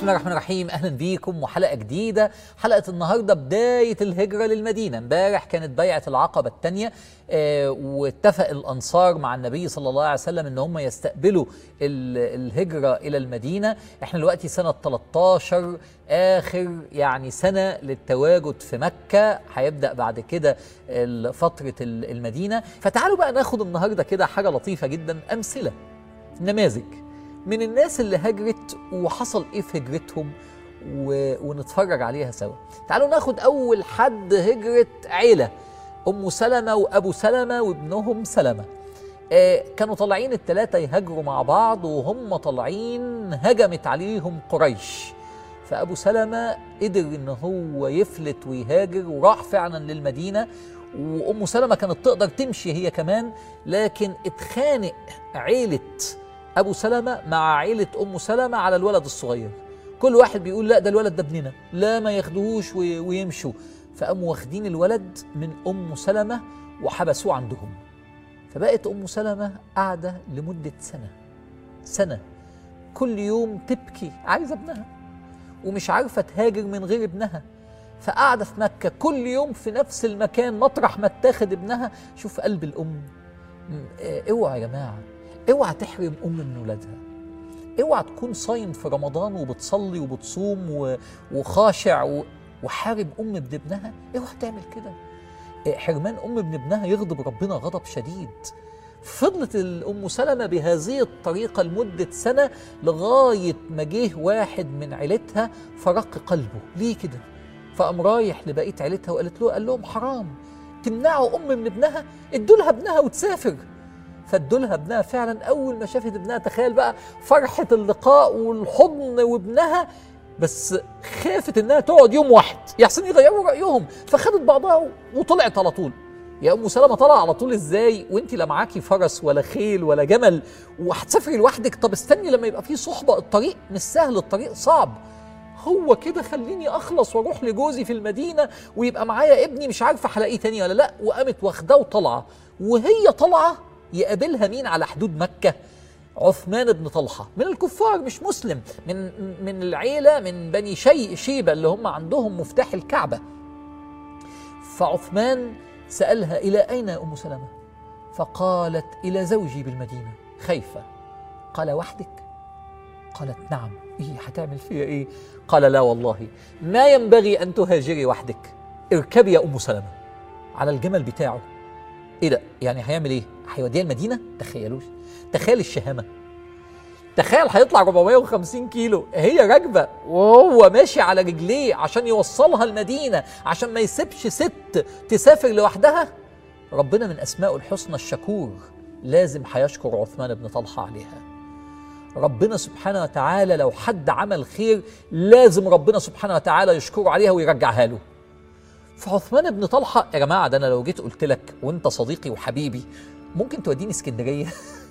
بسم الله الرحمن الرحيم اهلا بيكم وحلقه جديده حلقه النهارده بدايه الهجره للمدينه امبارح كانت بيعه العقبه الثانيه آه واتفق الانصار مع النبي صلى الله عليه وسلم ان هم يستقبلوا ال- الهجره الى المدينه احنا دلوقتي سنه 13 اخر يعني سنه للتواجد في مكه هيبدا بعد كده ال- فتره ال- المدينه فتعالوا بقى ناخد النهارده كده حاجه لطيفه جدا امثله نماذج من الناس اللي هجرت وحصل ايه في هجرتهم و... ونتفرج عليها سوا تعالوا ناخد اول حد هجرة عيلة ام سلمة وابو سلمة وابنهم سلمة آه كانوا طالعين الثلاثة يهاجروا مع بعض وهم طالعين هجمت عليهم قريش فابو سلمة قدر ان هو يفلت ويهاجر وراح فعلا للمدينة وام سلمة كانت تقدر تمشي هي كمان لكن اتخانق عيلة ابو سلمة مع عيلة ام سلمة على الولد الصغير كل واحد بيقول لا ده الولد ده ابننا لا ما ياخدوهوش وي- ويمشوا فقاموا واخدين الولد من ام سلمة وحبسوه عندهم فبقت ام سلمة قاعدة لمدة سنة سنة كل يوم تبكي عايزة ابنها ومش عارفة تهاجر من غير ابنها فقاعدة في مكة كل يوم في نفس المكان مطرح ما اتاخد ابنها شوف قلب الأم م- آه، اوعى يا جماعة اوعى تحرم أم من ولادها اوعى تكون صايم في رمضان وبتصلي وبتصوم و- وخاشع و- وحارب أم ابن ابنها اوعى تعمل كده آه، حرمان أم ابن ابنها يغضب ربنا غضب شديد فضلت الأم سلمة بهذه الطريقة لمدة سنة لغاية ما جه واحد من عيلتها فرق قلبه ليه كده فقام رايح لبقية عيلتها وقالت له قال لهم حرام تمنعوا أم من ابنها ادوا لها ابنها وتسافر فادوا لها ابنها فعلا أول ما شافت ابنها تخيل بقى فرحة اللقاء والحضن وابنها بس خافت انها تقعد يوم واحد يحسن يغيروا رايهم فخدت بعضها وطلعت على طول يا ام سلمة طالعه على طول ازاي وانت لا معاكي فرس ولا خيل ولا جمل وهتسافري لوحدك طب استني لما يبقى في صحبه الطريق مش سهل الطريق صعب هو كده خليني اخلص واروح لجوزي في المدينه ويبقى معايا ابني مش عارفه هلاقيه تاني ولا لا وقامت واخداه وطالعه وهي طالعه يقابلها مين على حدود مكه عثمان بن طلحه من الكفار مش مسلم من من العيله من بني شي شيبه اللي هم عندهم مفتاح الكعبه فعثمان سألها إلى أين يا أم سلمة؟ فقالت إلى زوجي بالمدينة خايفة قال وحدك؟ قالت نعم إيه هتعمل فيها إيه؟ قال لا والله ما ينبغي أن تهاجري وحدك اركبي يا أم سلمة على الجمل بتاعه إيه ده؟ يعني هيعمل إيه؟ هيوديها المدينة؟ تخيلوش تخيل الشهامة تخيل هيطلع 450 كيلو هي راكبه وهو ماشي على رجليه عشان يوصلها المدينه عشان ما يسيبش ست تسافر لوحدها ربنا من اسمائه الحسنى الشكور لازم هيشكر عثمان بن طلحه عليها ربنا سبحانه وتعالى لو حد عمل خير لازم ربنا سبحانه وتعالى يشكره عليها ويرجعها له فعثمان بن طلحه يا جماعه ده انا لو جيت قلت لك وانت صديقي وحبيبي ممكن توديني اسكندريه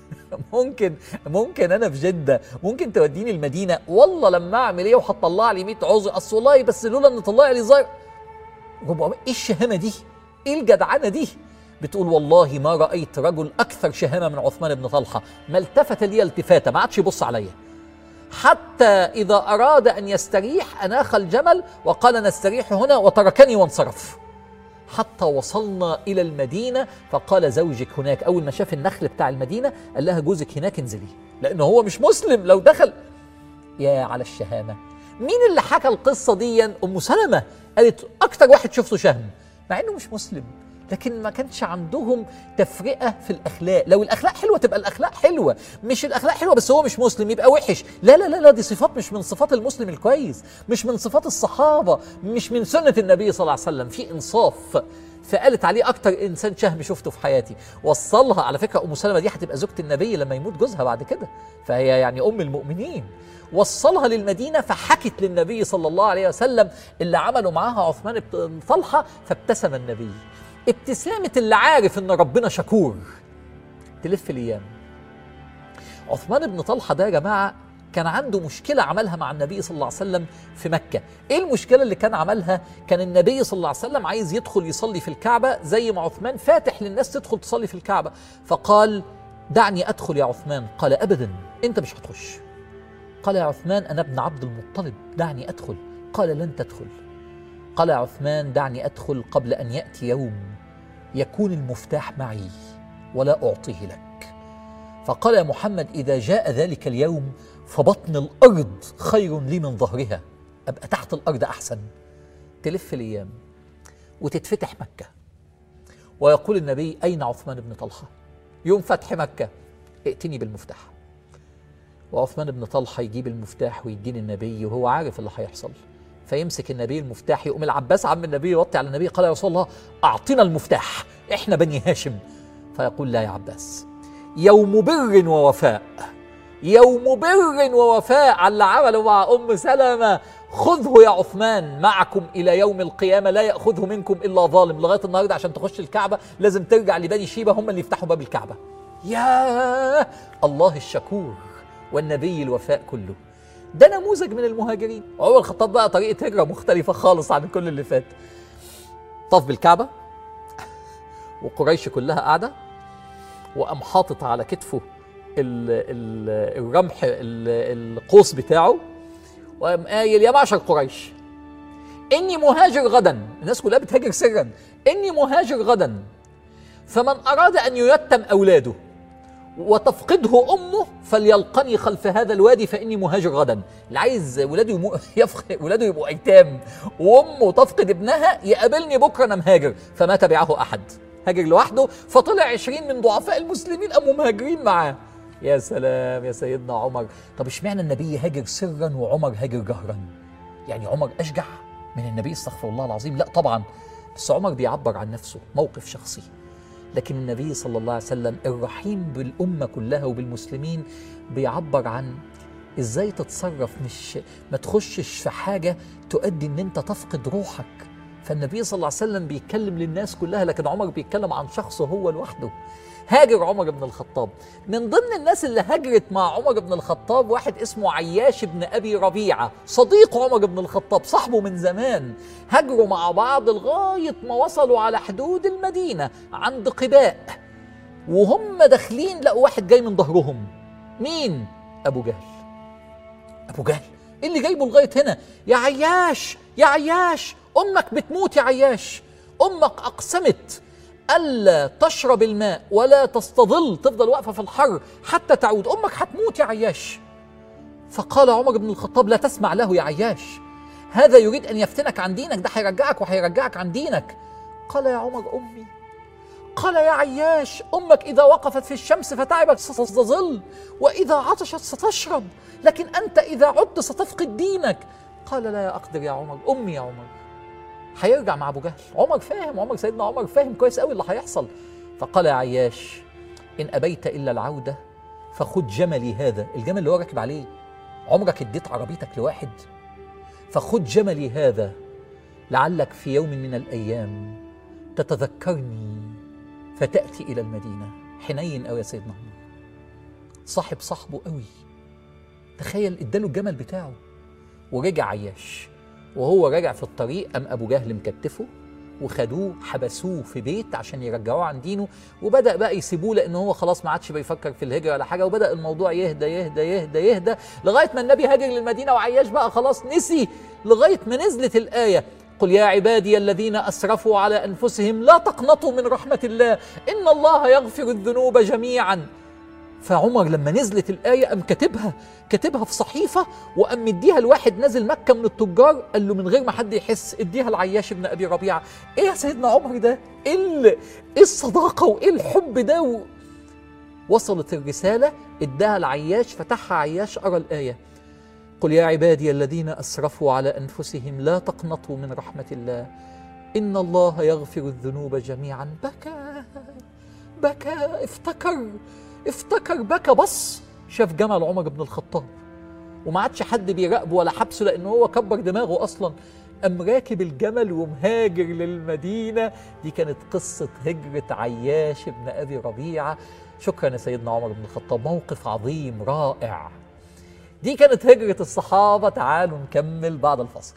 ممكن ممكن انا في جده ممكن توديني المدينه والله لما اعمل ايه وهتطلع لي 100 عذر اصل والله بس لولا ان طلع لي زر 400 ايه الشهامه دي؟ ايه الجدعنه دي؟ بتقول والله ما رايت رجل اكثر شهامه من عثمان بن طلحه ما التفت لي التفاته ما عادش يبص عليا حتى إذا أراد أن يستريح أناخ الجمل وقال نستريح هنا وتركني وانصرف حتى وصلنا إلى المدينة فقال زوجك هناك أول ما شاف النخل بتاع المدينة قال لها جوزك هناك انزلي لأنه هو مش مسلم لو دخل يا على الشهامة مين اللي حكى القصة دي أم سلمة قالت أكتر واحد شفته شهم مع إنه مش مسلم لكن ما كانش عندهم تفرقة في الأخلاق لو الأخلاق حلوة تبقى الأخلاق حلوة مش الأخلاق حلوة بس هو مش مسلم يبقى وحش لا لا لا لا دي صفات مش من صفات المسلم الكويس مش من صفات الصحابة مش من سنة النبي صلى الله عليه وسلم في إنصاف فقالت عليه اكتر انسان شهم شفته في حياتي وصلها على فكره ام سلمه دي هتبقى زوجة النبي لما يموت جوزها بعد كده فهي يعني ام المؤمنين وصلها للمدينه فحكت للنبي صلى الله عليه وسلم اللي عمله معاها عثمان بن طلحه فابتسم النبي ابتسامه اللي عارف ان ربنا شكور تلف الايام عثمان بن طلحه ده يا جماعه كان عنده مشكلة عملها مع النبي صلى الله عليه وسلم في مكة إيه المشكلة اللي كان عملها كان النبي صلى الله عليه وسلم عايز يدخل يصلي في الكعبة زي ما عثمان فاتح للناس تدخل تصلي في الكعبة فقال دعني أدخل يا عثمان قال أبدا أنت مش هتخش قال يا عثمان أنا ابن عبد المطلب دعني أدخل قال لن تدخل قال يا عثمان دعني أدخل قبل أن يأتي يوم يكون المفتاح معي ولا أعطيه لك فقال يا محمد إذا جاء ذلك اليوم فبطن الأرض خير لي من ظهرها أبقى تحت الأرض أحسن تلف الأيام وتتفتح مكة ويقول النبي أين عثمان بن طلحة يوم فتح مكة ائتني بالمفتاح وعثمان بن طلحة يجيب المفتاح ويدين النبي وهو عارف اللي هيحصل فيمسك النبي المفتاح يقوم العباس عم النبي يوطي على النبي قال يا رسول الله أعطنا المفتاح إحنا بني هاشم فيقول لا يا عباس يوم بر ووفاء يوم بر ووفاء على اللي عمله مع أم سلمة خذه يا عثمان معكم إلى يوم القيامة لا يأخذه منكم إلا ظالم لغاية النهاردة عشان تخش الكعبة لازم ترجع لبني شيبة هم اللي يفتحوا باب الكعبة يا الله الشكور والنبي الوفاء كله ده نموذج من المهاجرين عمر الخطاب بقى طريقة هجرة مختلفة خالص عن كل اللي فات طاف بالكعبة وقريش كلها قاعدة وقام حاطط على كتفه ال ال الرمح ال القوس بتاعه وقام قايل يا معشر قريش إني مهاجر غدا الناس كلها بتهاجر سرا إني مهاجر غدا فمن أراد أن ييتم أولاده وتفقده امه فليلقني خلف هذا الوادي فاني مهاجر غدا اللي عايز ولاده يمو... يفق... ولاده يبقوا ايتام وامه تفقد ابنها يقابلني بكره انا مهاجر فما تبعه احد هاجر لوحده فطلع عشرين من ضعفاء المسلمين قاموا مهاجرين معاه يا سلام يا سيدنا عمر طب اشمعنى النبي هاجر سرا وعمر هاجر جهرا يعني عمر اشجع من النبي استغفر الله العظيم لا طبعا بس عمر بيعبر عن نفسه موقف شخصي لكن النبي صلى الله عليه وسلم الرحيم بالأمة كلها وبالمسلمين بيعبر عن ازاي تتصرف مش ما تخشش في حاجة تؤدي ان انت تفقد روحك فالنبي صلى الله عليه وسلم بيتكلم للناس كلها لكن عمر بيتكلم عن شخصه هو لوحده هاجر عمر بن الخطاب من ضمن الناس اللي هاجرت مع عمر بن الخطاب واحد اسمه عياش بن ابي ربيعه صديق عمر بن الخطاب صاحبه من زمان هاجروا مع بعض لغايه ما وصلوا على حدود المدينه عند قباء وهم داخلين لقوا واحد جاي من ظهرهم مين ابو جهل ابو جهل ايه اللي جايبه لغايه هنا يا عياش يا عياش امك بتموت يا عياش امك اقسمت ألا تشرب الماء ولا تستظل تفضل واقفة في الحر حتى تعود أمك هتموت يا عياش فقال عمر بن الخطاب لا تسمع له يا عياش هذا يريد أن يفتنك عن دينك ده هيرجعك وهيرجعك عن دينك قال يا عمر أمي قال يا عياش أمك إذا وقفت في الشمس فتعبت ستظل وإذا عطشت ستشرب لكن أنت إذا عدت ستفقد دينك قال لا يا أقدر يا عمر أمي يا عمر هيرجع مع ابو جهل عمر فاهم عمر سيدنا عمر فاهم كويس قوي اللي هيحصل فقال يا عياش ان ابيت الا العوده فخذ جملي هذا الجمل اللي هو راكب عليه عمرك اديت عربيتك لواحد فخذ جملي هذا لعلك في يوم من الايام تتذكرني فتاتي الى المدينه حنين قوي يا سيدنا عمر صاحب صاحبه قوي تخيل اداله الجمل بتاعه ورجع عياش وهو راجع في الطريق قام ابو جهل مكتفه وخدوه حبسوه في بيت عشان يرجعوه عن دينه وبدا بقى يسيبوه لان هو خلاص ما عادش بيفكر في الهجره ولا حاجه وبدا الموضوع يهدى يهدى يهدى يهدى لغايه ما النبي هاجر للمدينه وعياش بقى خلاص نسي لغايه ما نزلت الايه قل يا عبادي الذين اسرفوا على انفسهم لا تقنطوا من رحمه الله ان الله يغفر الذنوب جميعا فعمر لما نزلت الآية قام كاتبها كاتبها في صحيفة وقام مديها لواحد نازل مكة من التجار قال له من غير ما حد يحس اديها لعياش بن أبي ربيعة إيه يا سيدنا عمر ده؟ إيه, ال- إيه الصداقة وإيه الحب ده؟ و... وصلت الرسالة اداها لعياش فتحها عياش قرا الآية قل يا عبادي الذين أسرفوا على أنفسهم لا تقنطوا من رحمة الله إن الله يغفر الذنوب جميعا بكى بكى افتكر افتكر بكى بص شاف جمل عمر بن الخطاب وما عادش حد بيراقبه ولا حبسه لان هو كبر دماغه اصلا قام راكب الجمل ومهاجر للمدينه دي كانت قصه هجره عياش بن ابي ربيعه شكرا يا سيدنا عمر بن الخطاب موقف عظيم رائع دي كانت هجره الصحابه تعالوا نكمل بعد الفصل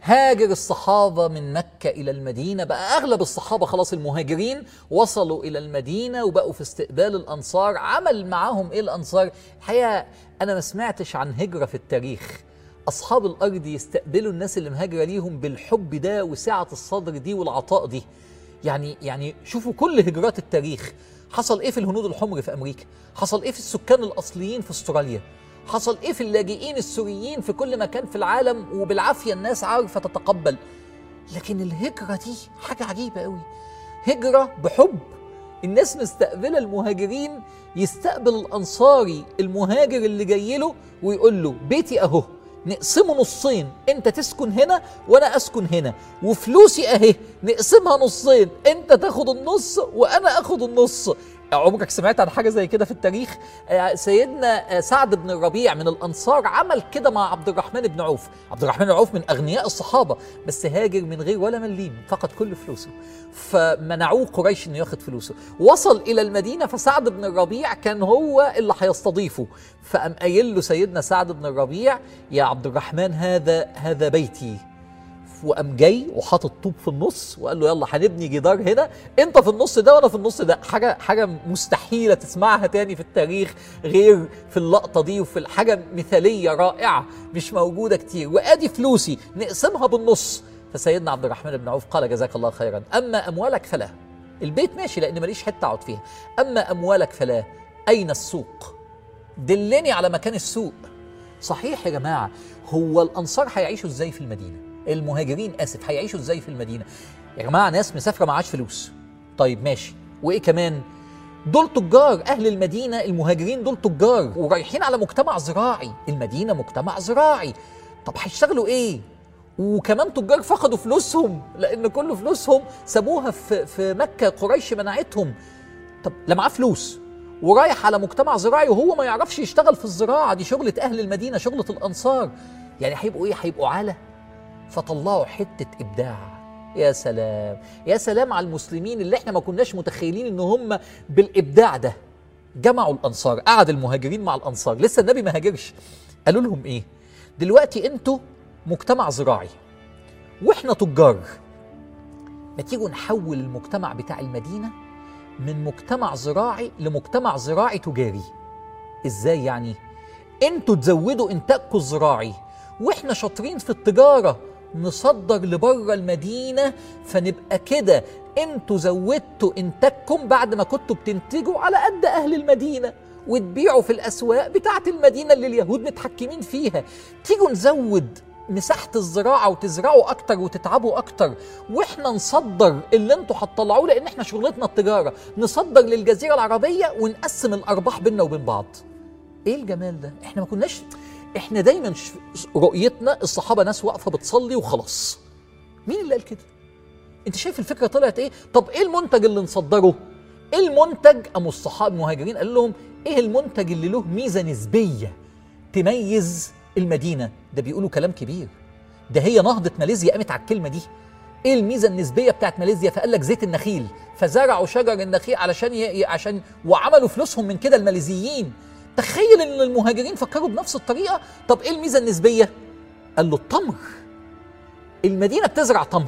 هاجر الصحابة من مكة إلى المدينة بقى أغلب الصحابة خلاص المهاجرين وصلوا إلى المدينة وبقوا في استقبال الأنصار عمل معاهم إيه الأنصار الحقيقة أنا ما سمعتش عن هجرة في التاريخ أصحاب الأرض يستقبلوا الناس اللي مهاجرة ليهم بالحب ده وسعة الصدر دي والعطاء دي يعني يعني شوفوا كل هجرات التاريخ حصل ايه في الهنود الحمر في امريكا حصل ايه في السكان الاصليين في استراليا حصل ايه في اللاجئين السوريين في كل مكان في العالم وبالعافيه الناس عارفه تتقبل لكن الهجره دي حاجه عجيبه قوي هجره بحب الناس مستقبله المهاجرين يستقبل الانصاري المهاجر اللي جاي له ويقول له بيتي اهو نقسمه نصين انت تسكن هنا وانا اسكن هنا وفلوسي اهي نقسمها نصين انت تاخد النص وانا اخد النص عمرك سمعت عن حاجه زي كده في التاريخ آه، سيدنا آه، سعد بن الربيع من الانصار عمل كده مع عبد الرحمن بن عوف عبد الرحمن بن عوف من اغنياء الصحابه بس هاجر من غير ولا مليم فقد كل فلوسه فمنعوه قريش انه ياخد فلوسه وصل الى المدينه فسعد بن الربيع كان هو اللي هيستضيفه فقام قايل له سيدنا سعد بن الربيع يا عبد الرحمن هذا هذا بيتي وقام جاي وحاطط طوب في النص وقال له يلا هنبني جدار هنا انت في النص ده وانا في النص ده حاجه حاجه مستحيله تسمعها تاني في التاريخ غير في اللقطه دي وفي الحاجه مثاليه رائعه مش موجوده كتير وادي فلوسي نقسمها بالنص فسيدنا عبد الرحمن بن عوف قال جزاك الله خيرا اما اموالك فلا البيت ماشي لان ماليش حته اقعد فيها اما اموالك فلا اين السوق دلني على مكان السوق صحيح يا جماعه هو الانصار هيعيشوا ازاي في المدينه المهاجرين اسف هيعيشوا ازاي في المدينه يا جماعه ناس مسافره معاش فلوس طيب ماشي وايه كمان دول تجار اهل المدينه المهاجرين دول تجار ورايحين على مجتمع زراعي المدينه مجتمع زراعي طب هيشتغلوا ايه وكمان تجار فقدوا فلوسهم لان كل فلوسهم سابوها في في مكه قريش منعتهم طب لا معاه فلوس ورايح على مجتمع زراعي وهو ما يعرفش يشتغل في الزراعه دي شغله اهل المدينه شغله الانصار يعني هيبقوا ايه هيبقوا عاله فطلعوا حته ابداع يا سلام يا سلام على المسلمين اللي احنا ما كناش متخيلين ان هم بالابداع ده جمعوا الانصار قعد المهاجرين مع الانصار لسه النبي ما هاجرش قالوا لهم ايه دلوقتي انتوا مجتمع زراعي واحنا تجار ما تيجوا نحول المجتمع بتاع المدينه من مجتمع زراعي لمجتمع زراعي تجاري ازاي يعني انتوا تزودوا انتاجكم الزراعي واحنا شاطرين في التجاره نصدر لبره المدينه فنبقى كده انتوا زودتوا انتاجكم بعد ما كنتوا بتنتجوا على قد اهل المدينه وتبيعوا في الاسواق بتاعه المدينه اللي اليهود متحكمين فيها تيجوا نزود مساحة الزراعة وتزرعوا أكتر وتتعبوا أكتر وإحنا نصدر اللي أنتوا هتطلعوه لأن إحنا شغلتنا التجارة نصدر للجزيرة العربية ونقسم الأرباح بيننا وبين بعض إيه الجمال ده؟ إحنا ما كناش إحنا دايما ش- رؤيتنا الصحابة ناس واقفة بتصلي وخلاص مين اللي قال كده؟ أنت شايف الفكرة طلعت إيه؟ طب إيه المنتج اللي نصدره؟ إيه المنتج؟ قاموا الصحابة المهاجرين قال لهم إيه المنتج اللي له ميزة نسبية تميز المدينة ده بيقولوا كلام كبير ده هي نهضة ماليزيا قامت على الكلمة دي ايه الميزة النسبية بتاعت ماليزيا فقال لك زيت النخيل فزرعوا شجر النخيل علشان ي... ي- عشان وعملوا فلوسهم من كده الماليزيين تخيل ان المهاجرين فكروا بنفس الطريقة طب ايه الميزة النسبية قال له التمر المدينة بتزرع تمر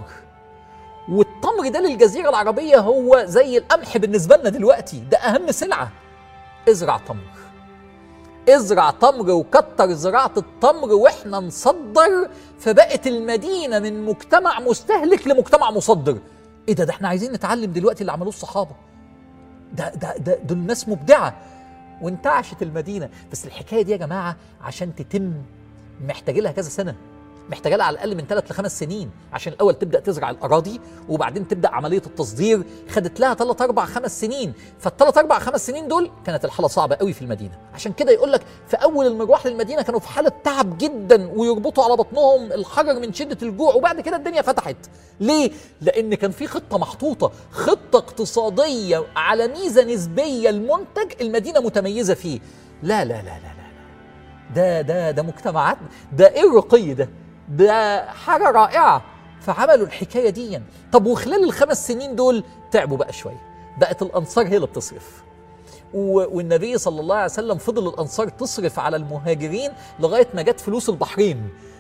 والتمر ده للجزيرة العربية هو زي القمح بالنسبة لنا دلوقتي ده أهم سلعة ازرع تمر ازرع تمر وكتر زراعة التمر واحنا نصدر فبقت المدينة من مجتمع مستهلك لمجتمع مصدر ايه ده ده احنا عايزين نتعلم دلوقتي اللي عملوه الصحابة ده ده ده دول ناس مبدعة وانتعشت المدينة بس الحكاية دي يا جماعة عشان تتم محتاج لها كذا سنة محتاجة لها على الأقل من ثلاث لخمس سنين عشان الأول تبدأ تزرع الأراضي وبعدين تبدأ عملية التصدير خدت لها ثلاث أربع خمس سنين فالثلاث أربع خمس سنين دول كانت الحالة صعبة قوي في المدينة عشان كده يقول لك في أول المروح للمدينة كانوا في حالة تعب جدا ويربطوا على بطنهم الحجر من شدة الجوع وبعد كده الدنيا فتحت ليه؟ لأن كان في خطة محطوطة خطة اقتصادية على ميزة نسبية المنتج المدينة متميزة فيه لا لا لا لا لا ده ده ده مجتمعات ده ايه الرقي ده ده حاجه رائعه فعملوا الحكايه دي طب وخلال الخمس سنين دول تعبوا بقى شويه بقت الانصار هي اللي بتصرف و- والنبي صلى الله عليه وسلم فضل الانصار تصرف على المهاجرين لغايه ما جت فلوس البحرين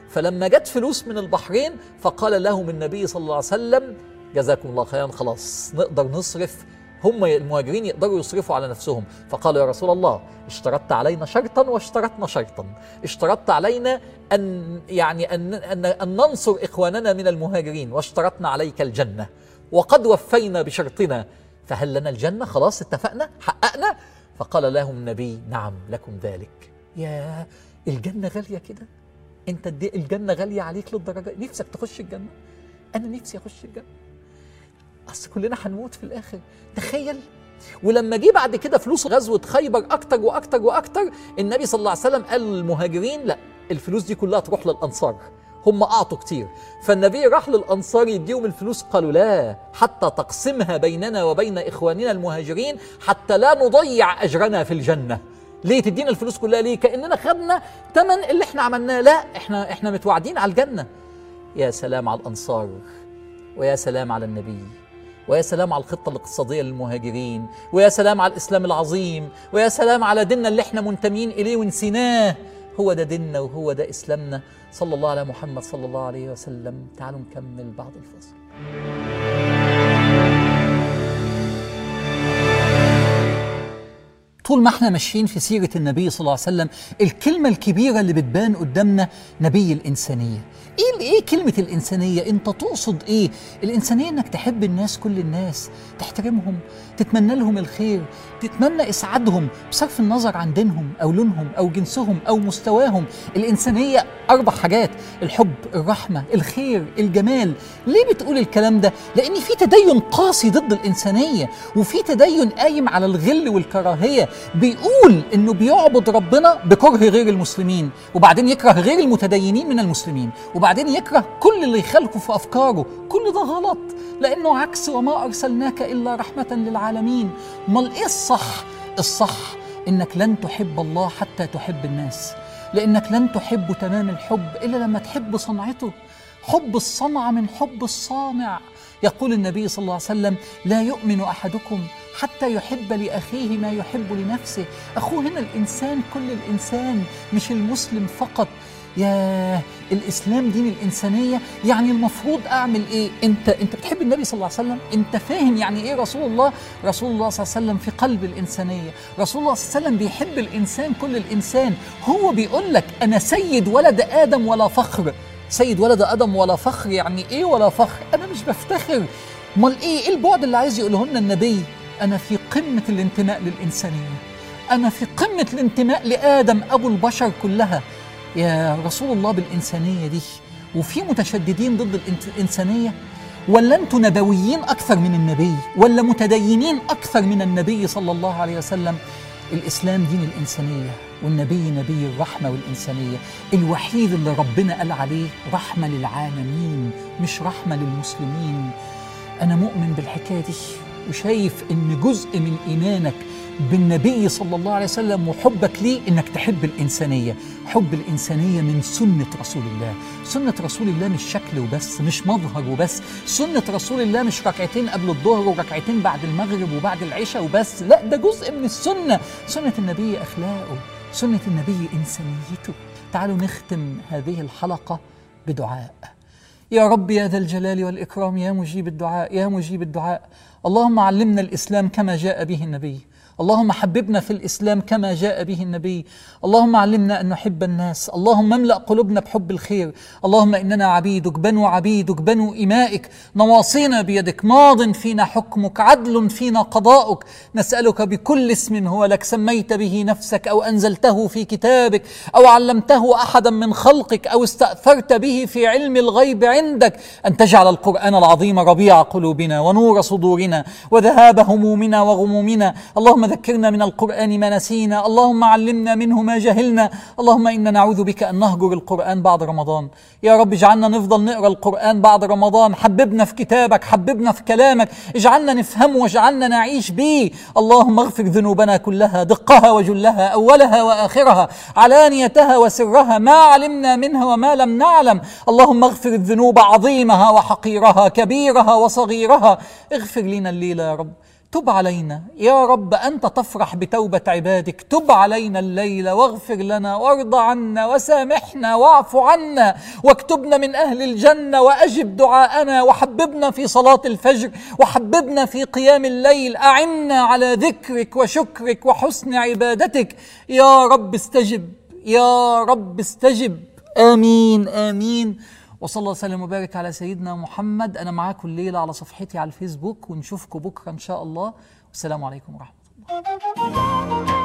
فلما جت فلوس من البحرين فقال لهم النبي صلى الله عليه وسلم جزاكم الله خيرا خلاص نقدر نصرف هم المهاجرين يقدروا يصرفوا على نفسهم فقالوا يا رسول الله اشترطت علينا شرطا واشترطنا شرطا اشترطت علينا ان يعني ان ان, أن ننصر اخواننا من المهاجرين واشترطنا عليك الجنه وقد وفينا بشرطنا فهل لنا الجنه خلاص اتفقنا حققنا فقال لهم النبي نعم لكم ذلك يا الجنه غاليه كده انت الجنه غاليه عليك للدرجه نفسك تخش الجنه انا نفسي اخش الجنه اصل كلنا هنموت في الاخر تخيل ولما جه بعد كده فلوس غزوه خيبر اكتر واكتر واكتر النبي صلى الله عليه وسلم قال للمهاجرين لا الفلوس دي كلها تروح للانصار هم اعطوا كتير فالنبي راح للانصار يديهم الفلوس قالوا لا حتى تقسمها بيننا وبين اخواننا المهاجرين حتى لا نضيع اجرنا في الجنه ليه تدينا الفلوس كلها ليه كاننا خدنا ثمن اللي احنا عملناه لا احنا احنا متوعدين على الجنه يا سلام على الانصار ويا سلام على النبي ويا سلام على الخطة الاقتصادية للمهاجرين ويا سلام على الإسلام العظيم ويا سلام على ديننا اللي احنا منتمين إليه ونسيناه هو ده ديننا وهو ده إسلامنا صلى الله على محمد صلى الله عليه وسلم تعالوا نكمل بعد الفصل طول ما احنا ماشيين في سيرة النبي صلى الله عليه وسلم الكلمة الكبيرة اللي بتبان قدامنا نبي الإنسانية ايه ايه كلمة الإنسانية؟ أنت تقصد إيه؟ الإنسانية إنك تحب الناس كل الناس، تحترمهم، تتمنى لهم الخير، تتمنى إسعادهم بصرف النظر عن دينهم أو لونهم أو جنسهم أو مستواهم، الإنسانية أربع حاجات، الحب، الرحمة، الخير، الجمال، ليه بتقول الكلام ده؟ لأن في تدين قاسي ضد الإنسانية، وفي تدين قايم على الغل والكراهية، بيقول إنه بيعبد ربنا بكره غير المسلمين، وبعدين يكره غير المتدينين من المسلمين، وبعدين يكره كل اللي يخالفه في افكاره كل ده غلط لانه عكس وما ارسلناك الا رحمه للعالمين امال ايه الصح الصح انك لن تحب الله حتى تحب الناس لانك لن تحب تمام الحب الا لما تحب صنعته حب الصنعه من حب الصانع يقول النبي صلى الله عليه وسلم لا يؤمن احدكم حتى يحب لاخيه ما يحب لنفسه اخوه هنا الانسان كل الانسان مش المسلم فقط يا الاسلام دين الانسانيه يعني المفروض اعمل ايه انت انت بتحب النبي صلى الله عليه وسلم انت فاهم يعني ايه رسول الله رسول الله صلى الله عليه وسلم في قلب الانسانيه رسول الله صلى الله عليه وسلم بيحب الانسان كل الانسان هو بيقول لك انا سيد ولد ادم ولا فخر سيد ولد ادم ولا فخر يعني ايه ولا فخر انا مش بفتخر امال ايه ايه البعد اللي عايز يقوله لنا النبي انا في قمه الانتماء للانسانيه انا في قمه الانتماء لادم ابو البشر كلها يا رسول الله بالإنسانية دي وفي متشددين ضد الإنسانية ولا أنتم نبويين أكثر من النبي ولا متدينين أكثر من النبي صلى الله عليه وسلم الإسلام دين الإنسانية والنبي نبي الرحمة والإنسانية الوحيد اللي ربنا قال عليه رحمة للعالمين مش رحمة للمسلمين أنا مؤمن بالحكاية دي وشايف إن جزء من إيمانك بالنبي صلى الله عليه وسلم وحبك ليه انك تحب الانسانيه حب الانسانيه من سنه رسول الله سنه رسول الله مش شكل وبس مش مظهر وبس سنه رسول الله مش ركعتين قبل الظهر وركعتين بعد المغرب وبعد العشاء وبس لا ده جزء من السنه سنه النبي اخلاقه سنه النبي انسانيته تعالوا نختم هذه الحلقه بدعاء يا رب يا ذا الجلال والإكرام يا مجيب الدعاء يا مجيب الدعاء اللهم علمنا الإسلام كما جاء به النبي اللهم حببنا في الاسلام كما جاء به النبي اللهم علمنا ان نحب الناس اللهم املا قلوبنا بحب الخير اللهم اننا عبيدك بنو عبيدك بنو امائك نواصينا بيدك ماض فينا حكمك عدل فينا قضاؤك نسالك بكل اسم هو لك سميت به نفسك او انزلته في كتابك او علمته احدا من خلقك او استاثرت به في علم الغيب عندك ان تجعل القران العظيم ربيع قلوبنا ونور صدورنا وذهاب همومنا وغمومنا اللهم ذكرنا من القرآن ما نسينا اللهم علمنا منه ما جهلنا اللهم إنا نعوذ بك أن نهجر القرآن بعد رمضان يا رب اجعلنا نفضل نقرأ القرآن بعد رمضان حببنا في كتابك حببنا في كلامك اجعلنا نفهمه واجعلنا نعيش به اللهم اغفر ذنوبنا كلها دقها وجلها أولها وآخرها علانيتها وسرها ما علمنا منها وما لم نعلم اللهم اغفر الذنوب عظيمها وحقيرها كبيرها وصغيرها اغفر لنا الليلة يا رب تب علينا يا رب أنت تفرح بتوبة عبادك تب علينا الليلة واغفر لنا وارض عنا وسامحنا واعف عنا واكتبنا من أهل الجنة وأجب دعاءنا وحببنا في صلاة الفجر وحببنا في قيام الليل أعنا على ذكرك وشكرك وحسن عبادتك يا رب استجب يا رب استجب آمين آمين وصلى الله وسلم وبارك على سيدنا محمد أنا معاكم الليلة على صفحتي على الفيسبوك ونشوفكم بكرة إن شاء الله والسلام عليكم ورحمة الله